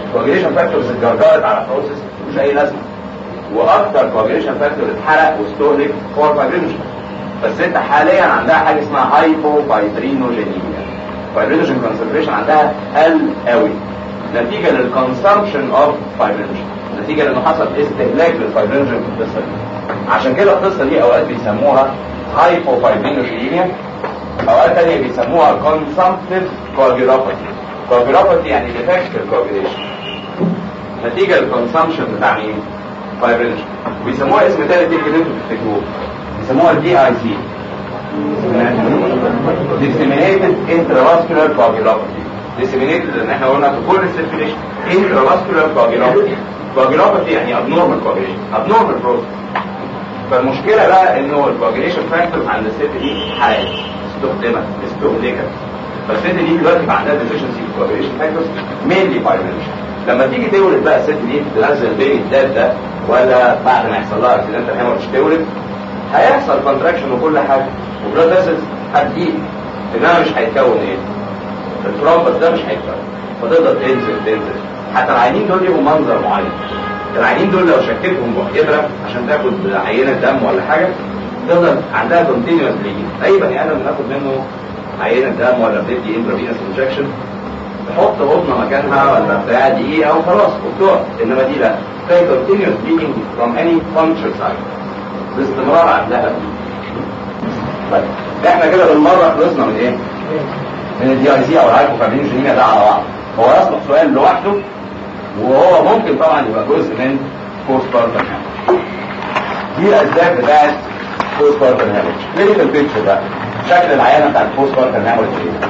كواجيليشن فاكتورز اتجرجرت على بروسيس مش اي لازمه واكتر كواجيليشن فاكتور اتحرق واستهلك هو الفايبرينوجين بس انت حاليا عندها حاجه اسمها هايبو فايبرينوجينيميا فايبرينوجين كونسنتريشن عندها قل قوي نتيجه للكونسامشن اوف فايبرينوجين نتيجه لانه حصل استهلاك للفايبرينوجين في القصه دي عشان كده القصه دي اوقات بيسموها هايبو فايبرينوجينيميا اوقات تانية بيسموها كونسامتيف كواجيلوباثي كواجيلوباثي يعني ديفكت كواجيليشن نتيجه للكونسامشن بتاع مين؟ فايبرينوجين بيسموها اسم تاني يمكن انتوا تفتكروه بيسموها الدي اي سي disseminated intravascular coagulopathy disseminated ان احنا قلنا في كل السيركيليشن intravascular coagulopathy coagulopathy يعني abnormal coagulation abnormal process فالمشكله بقى انه الكواجيليشن فاكتور عند الست دي حالات استخدمت استهلكت فالست دي دلوقتي بقى عندها deficiency في الكواجيليشن فاكتورز mainly fibrillation لما تيجي تولد بقى الست دي تنزل بيبي الداد ده ولا بعد ما يحصل لها اكسيدنتال هيموريج تولد هيحصل كونتراكشن وكل حاجه وبلاد فيسلز هتجيب انما مش هيتكون ايه؟ الترومبس ده مش هيتكون فتقدر تنزل تنزل حتى العينين دول ليهم منظر معين العينين دول لو شكيتهم بإبرة عشان تاخد عينة دم ولا حاجة تفضل عندها كونتينوس بليدنج أي بني آدم بناخد منه عينة دم ولا بندي انترافينوس انجكشن تحط قطنة مكانها ولا بتاع دقيقة وخلاص وبتقع إنما دي لا تلاقي كونتينوس بليدنج from any puncture site باستمرار عندها طيب احنا كده بالمرة خلصنا من ايه؟ من الدي اي سي او الهايبوفابرينوجينيميا ده على بعض هو يصلح سؤال لوحده وهو ممكن طبعا يبقى جزء من بوست بارتن دي الاسباب بتاعت بوست بارتن هامج كلينيكال بيكتشر بقى شكل العيانه بتاعت بوست بارتن هامج ايه؟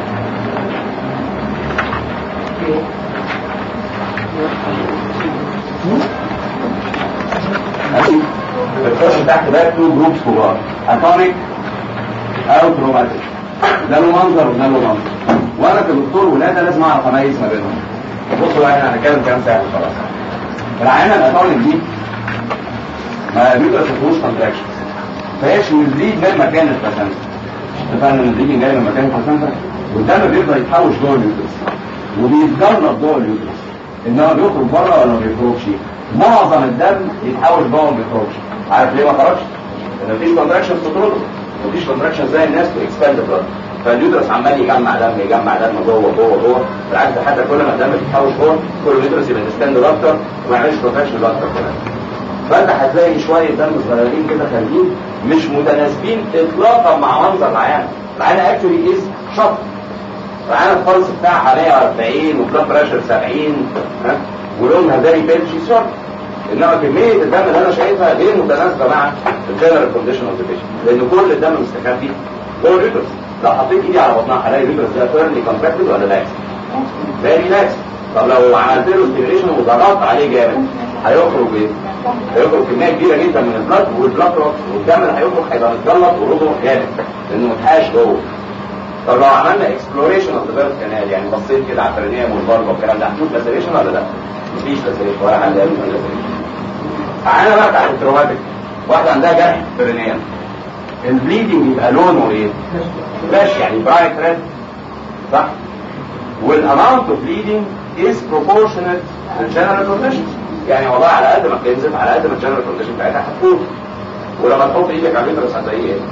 بتخش تحت بقى تو جروبس كبار اتونيك او تروماتيك ده له منظر وده له منظر وانا كدكتور ولاده لازم اعرف اميز ما بينهم بصوا بقى احنا هنتكلم كلام سهل خلاص العينه الاتونيك دي ما بيبقى فيهوش كونتراكشن فهيش البليد من مكان البلاسنتا اتفقنا ان البليد جاي من مكان البلاسنتا والدم بيفضل يتحوش جوه اليوترس وبيتجلط جوه اليوترس انما بيخرج بره ولا ما بيخرجش معظم الدم يتحوش جوه ما بيخرجش عارف ليه ما خرجش؟ لان مفيش كونتراكشن تطرده مفيش كونتراكشن زي الناس بتكسباند بلاد فاليوترس عمال يجمع دم يجمع دم جوه جوه جوه بالعكس ده حتى كل ما الدم بيتحوش جوه كل اليوترس يبقى ديستند اكتر وما يعملش كونتراكشن اكتر كمان فانت هتلاقي شويه دم صغيرين كده خارجين مش متناسبين اطلاقا مع منظر العيان العيان اكشولي از شط العيان الفلس بتاعها 140 وبلاد بريشر 70 ها ولونها زي بيلشي شورت انما كميه الدم اللي انا شايفها غير متناسبه مع الجنرال كونديشن اوف ذا بيشنت لان كل الدم مستخبي جوه اليوترس لو حطيت ايدي على بطنها هلاقي اليوترس ده فيرلي كونتراكتد ولا لاكس؟ فيري لاكس طب لو عملت له ستيميليشن وضغطت عليه جامد هيخرج ايه؟ هيخرج كميه كبيره جدا من البلاد والبلاد والدم اللي هيخرج هيبقى متجلط ورجعه جامد لانه متحاش جوه طب لو عملنا اكسبلوريشن اوف ذا بيرث كانال يعني بصيت كده على البرينيوم والبلب والكلام ده هتشوف لاسيريشن ولا لا؟ مفيش لاسيريشن ولا حد قال لاسيريشن تعالى بقى بتاعت التروماتيك واحده عندها جرح برينيوم البليدنج يبقى لونه ايه؟ فلاش يعني برايت ريد صح؟ والاماونت اوف بليدنج از بروبورشنال للجنرال كونديشنز يعني والله على قد ما بتنزف على قد ما الجنرال كونديشن بتاعتها هتفوت ولما تحط ايدك على اليوترس هتلاقيه ايه؟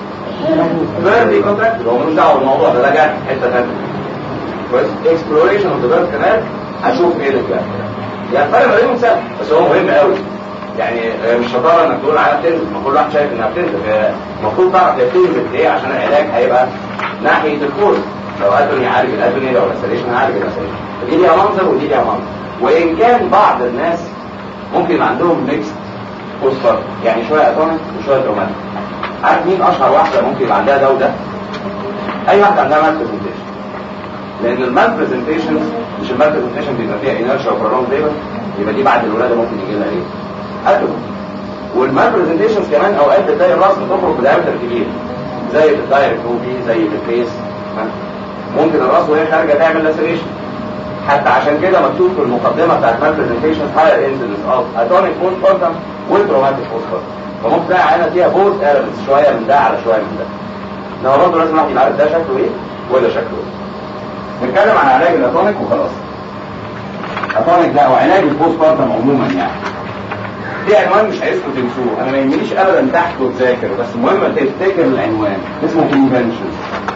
فيرلي كونتراكتد هو ملوش دعوه بالموضوع ده ده جرح في حته ثانيه كويس اكسبلوريشن اوف ذا بيرث كانال هشوف ايه الجرح يعني الفرق ما بينهم سهل بس هو مهم قوي يعني مش شطاره انك تقول عليها بتنزف ما كل واحد شايف انها بتنزف المفروض تعرف هي بتنزف ليه عشان العلاج هيبقى ناحيه الكورس لو ادوني عالج الادوني لو لاسليشن هعالج اللاسليشن فدي ليها منظر ودي ليها منظر وان كان بعض الناس ممكن يبقى عندهم ميكس بوستر يعني شويه اتونيك وشويه تروماتيك عارف مين اشهر واحده ممكن يبقى عندها ده وده اي واحده عندها مال برزنتيشن لان المال برزنتيشن مش المال برزنتيشن بيبقى فيها انرشيا وبرولونج ليبر يبقى دي بعد الولاده ممكن يجي لها ايه اتوم والمال برزنتيشنز كمان اوقات بتلاقي الراس بتخرج بدايمتر كبير زي في الدايركت موفي زي في الفيس ممكن الراس وهي خارجه تعمل لاسريشن حتى عشان كده مكتوب في المقدمه بتاعت المال برزنتيشنز هاير انسيدنس اوف اتونيك بوست بارتم والتروماتيك بوست بارتم فممكن تلاقي عينه فيها بوث elements شويه من ده على شويه من ده انما برضه لازم الواحد يبقى عارف ده شكله ايه وده شكله ايه نتكلم عن علاج الاتونيك وخلاص اتونيك ده او علاج البوست بارتم عموما يعني في عنوان مش عايزكم تنسوه انا ما يهمنيش ابدا تحته تذاكر بس المهم تفتكر العنوان اسمه بريفنشن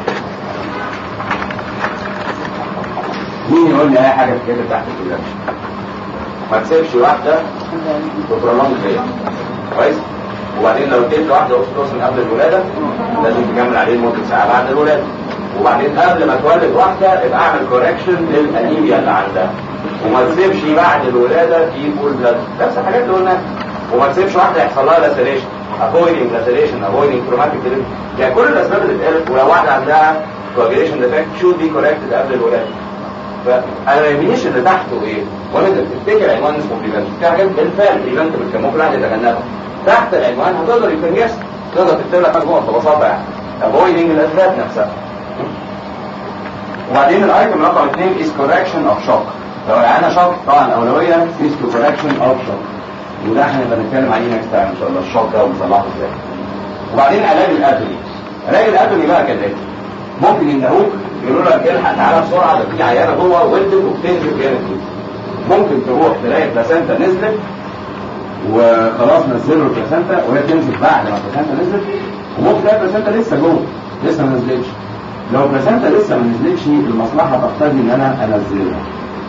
مين يقول لي اي حاجه كده تحت البريفنشن ما تسيبش واحده ببرولونج ليه كويس وبعدين لو اديت واحده اوكسيتوسن قبل الولاده لازم تكمل عليه لمده ساعه بعد الولاده وبعدين قبل ما تولد واحده ابقى اعمل كوركشن للانيميا اللي عندها وما تسيبش بعد الولاده في فول بلاد نفس الحاجات اللي قلناها وما تسيبش واحده يحصل لها لاسيريشن avoiding laceration avoiding traumatic delivery يعني كل الاسباب اللي اتقالت ولو واحده عندها coagulation defect should be corrected قبل الولاده فانا ما يهمنيش اللي تحته ايه وانا تفتكر عنوان اسمه بريفنشن في حاجات بالفعل بريفنتبل كان ممكن الواحد يتجنبها تحت العنوان هتقدر يفنجس تقدر تكتب لك حاجه ببساطه يعني avoiding الاسباب نفسها وبعدين الايتم رقم اثنين is correction of shock لو العيانه شوك طبعا الاولويه is to correction of shock وده احنا هنبقى نتكلم عليه نكست تايم ان شاء الله الشوك ده ونصلحه ازاي وبعدين علاج الادري علاج الادري بقى كالاتي ممكن يندهوك يقولوا لك الحق تعالى بسرعه ده في عيانه جوه ولدت وبتنزل جامد جدا ممكن تروح تلاقي البلاسنتا نزلت وخلاص نزلوا البلاسنتا وهي تنزل بعد ما البلاسنتا نزلت وممكن تلاقي البلاسنتا لسه جوه لسه ما نزلتش لو البلاسنتا لسه ما نزلتش المصلحه تقتضي ان انا انزلها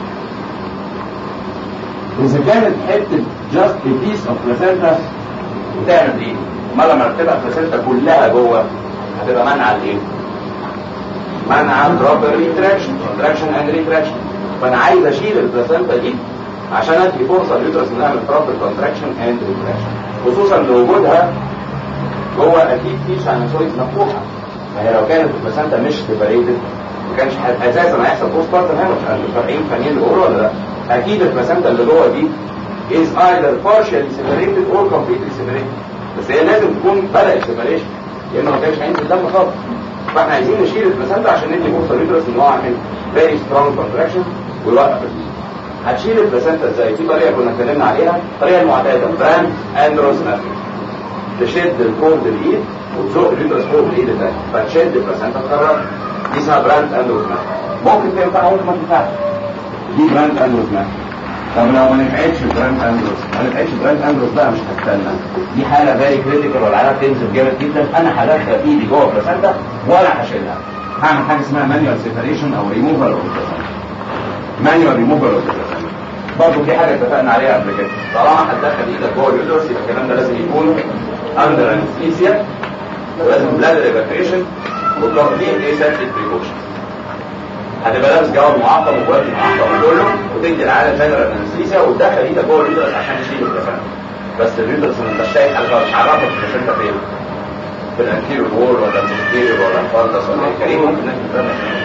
اذا كانت حته جاست بيس اوف بلاسنتا بتعمل ايه؟ امال لما تبقى البلاسنتا كلها جوه هتبقى منع الايه؟ منع بروبر ريتراكشن ريتراكشن اند ريتراكشن فانا عايز اشيل البلاسنتا دي عشان ادي فرصه لليوترس انه يعمل بروبر كونتراكشن اند ريتراكشن خصوصا لوجودها جوه اكيد في ساينوسويدز مفتوحه فهي لو كانت البلاسنتا مش سيبريتد ما كانش اساسا هيحصل بوست بارتم هيموج فاهمين فاهمين اللي بقوله ولا لا؟ اكيد البلاسنتا اللي جوه دي is either partially separated or completely separated بس هي لازم تكون بدأت separation لان ما كانش هينزل دم خالص فاحنا عايزين نشيل البلاسنتا عشان ندي فرصه لليوترس ان هو يعمل very strong contraction ويوقف هتشيل البلاسنتا ازاي؟ في طريقه كنا اتكلمنا عليها الطريقه المعتاده براند اندروس ميثود تشد الكورد الايد وتزق اليوترس فوق الايد الثانيه فتشد البلاسنتا تقرر دي اسمها براند اندروس ميثود ممكن تنفع ممكن ما تنفعش دي براند اندروس ميثود طب لو ما نفعتش براند اندروس ما نفعتش براند اندروس بقى مش هستنى دي حاله فيري كريتيكال والعيال تنزل جامد جدا انا هدخل ايدي جوه البلاسنتا ولا هشيلها هعمل حاجه اسمها مانيوال سيبريشن او ريموفال اوف البلاسنتا مانيوال ريموفال اوف البلاسنتا برضه في حاجه اتفقنا عليها قبل كده طالما هتدخل ايدك جوه اليوترس يبقى الكلام ده لازم يكون اندر انستيزيا ولازم بلادر ايفاكيشن وتطبيق ايه سيفتي بريكوشن هتبقى لابس جواب معقم وجواب معقم كله وتدي العالم جنرال انستيزيا وتدخل ايدك جوه اليوترس عشان تشيل البلاسنتا بس اليوترس ما انتش شايف حاجه مش عارفه البلاسنتا فين في الانتيريور وول ولا الانتيريور ولا الفالدس ولا ايه كريم ممكن نكتب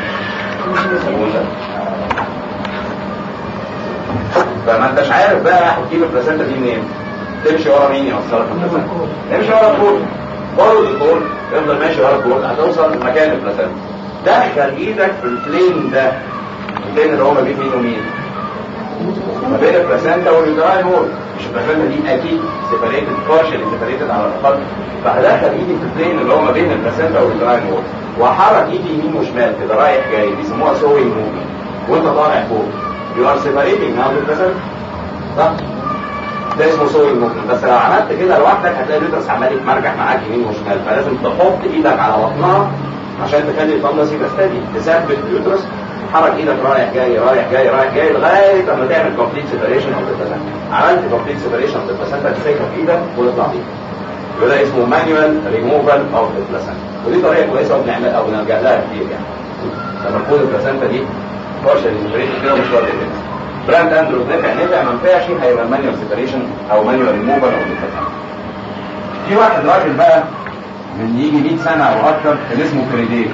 فما انتش عارف بقى هتجيب البلاسنتا دي منين تمشي ورا مين يوصلك البلاسنتا تمشي ورا الكور برضه الكور تفضل ماشي ورا الكور هتوصل لمكان البلاسنتا دخل ايدك في البلين ده البلين اللي هو ما بين مين ومين ما بين البلاسنتا واليوتراين وول مش البلاسنتا دي اكيد سيبريتد بارشلي سيبريتد على الاقل فهدخل ايدي في البلين اللي هو ما بين البلاسنتا واليوتراين وول وحرك ايدي يمين وشمال كده رايح جاي بيسموها سوينج موفمنت وانت طالع فوق يو ار سيبريتنج ناو البلاسنتا صح ده اسمه سوينج موفمنت بس لو عملت كده لوحدك هتلاقي اليوترس عمال يتمرجح معاك يمين وشمال فلازم تحط ايدك على بطنها عشان تخلي الفندس يبقى ستادي تثبت اليوترس حرك ايدك رايح جاي رايح جاي رايح جاي لغايه لما تعمل كومبليت سيبريشن اوف البلاسنتا عملت كومبليت سيبريشن اوف البلاسنتا تمسكها في ايدك وتطلع بيها يبقى ده اسمه مانيوال ريموفال اوف البلاسنتا ودي طريقه كويسه وبنعملها او بنلجا لها كتير يعني لما تكون البلاسنتا دي بارشل سيبريشن كده مش راضي كده براند اندروز نفع نفع ما نفعش هيبقى مانيوال سيبريشن او مانيوال ريموفال اوف البلاسنتا في واحد راجل بقى من يجي 100 سنه او اكتر كان اسمه كريديه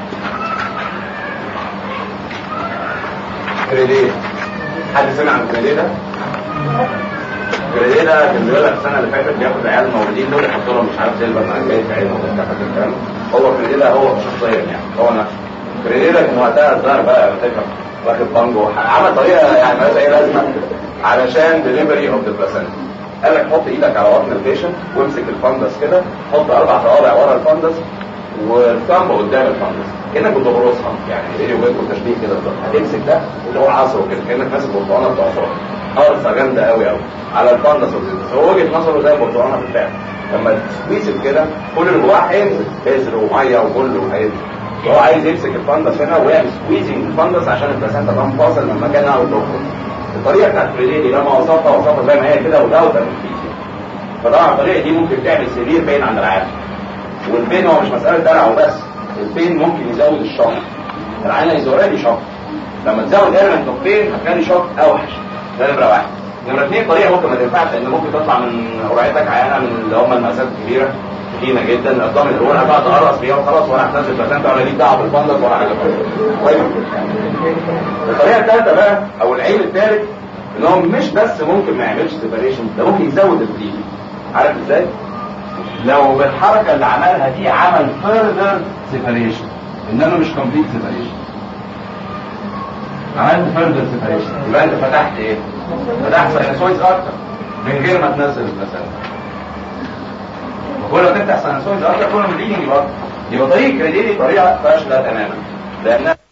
كريديه حد سمع عن كريديه ده؟ كريديه ده كان بيقول لك السنه اللي فاتت بياخد عيال المولودين دول يحط لهم مش عارف سيلفر مع جاي في عينه وبتاع الكلام هو كريديه ده هو شخصيا يعني هو نفسه كريديه ده كان وقتها الظاهر بقى فاكر واخد بانجو عمل طريقه يعني مالهاش اي لازمه علشان ديليفري اوف ذا بلاسنتا قال لك حط ايدك على بطن البيشنت وامسك الفندس كده حط اربع صوابع ورا الفندس والثumb قدام الفندس كانك بتغرسها يعني ايه وبينكم تشبيه كده بالظبط هتمسك ده اللي هو عصره كده كانك ماسك برتقانه بتعصرها قرصه جامده قوي قوي على الفندس هو وجهه نظره زي البرتقانه بالفعل لما تسويسب كده كل اللي جواه هينزل بذر وميه وكله هينزل هو عايز يمسك الفندس هنا ويعمل سكويزنج الفندس عشان البلاسنتا تنفصل من مكانها وتخرج الطريقه بتاعت فريديني لما وصفها وصفها زي ما هي كده وداوتا الفيزياء فطبعا الطريقه دي ممكن تعمل سرير بين عند العالم والبين هو مش مساله دلع وبس البين ممكن يزود الشق العينه يزورها لي شق لما تزود ايرمنت اوف بين هتلاقي شق اوحش ده نمره واحد نمره اثنين طريقه ممكن ما تنفعش لان ممكن تطلع من قرعتك عينه من اللي هم المقاسات الكبيره تخينه جدا الابدومين الاولى هتقعد تقرص فيها وخلاص ولا هتنزل بلاسنتا ولا ليك دعوه بالفندق ولا حاجه طيب الطريقه الثالثه بقى او العيب الثالث ان هو مش بس ممكن ما يعملش سيبريشن ده ممكن يزود البليد عارف ازاي؟ لو بالحركه اللي عملها دي عمل فيرذر سيبريشن انما مش كومبليت سيبريشن عملت فيرذر سيبريشن يبقى انت فتحت ايه؟ فتحت ساينسويدز اكتر من غير ما تنزل البلاسنتا وكل ما تفتح ساينسويدز اكتر كل ما البليدنج يبقى يبقى طريقه كريديلي طريقه فاشله تماما لانها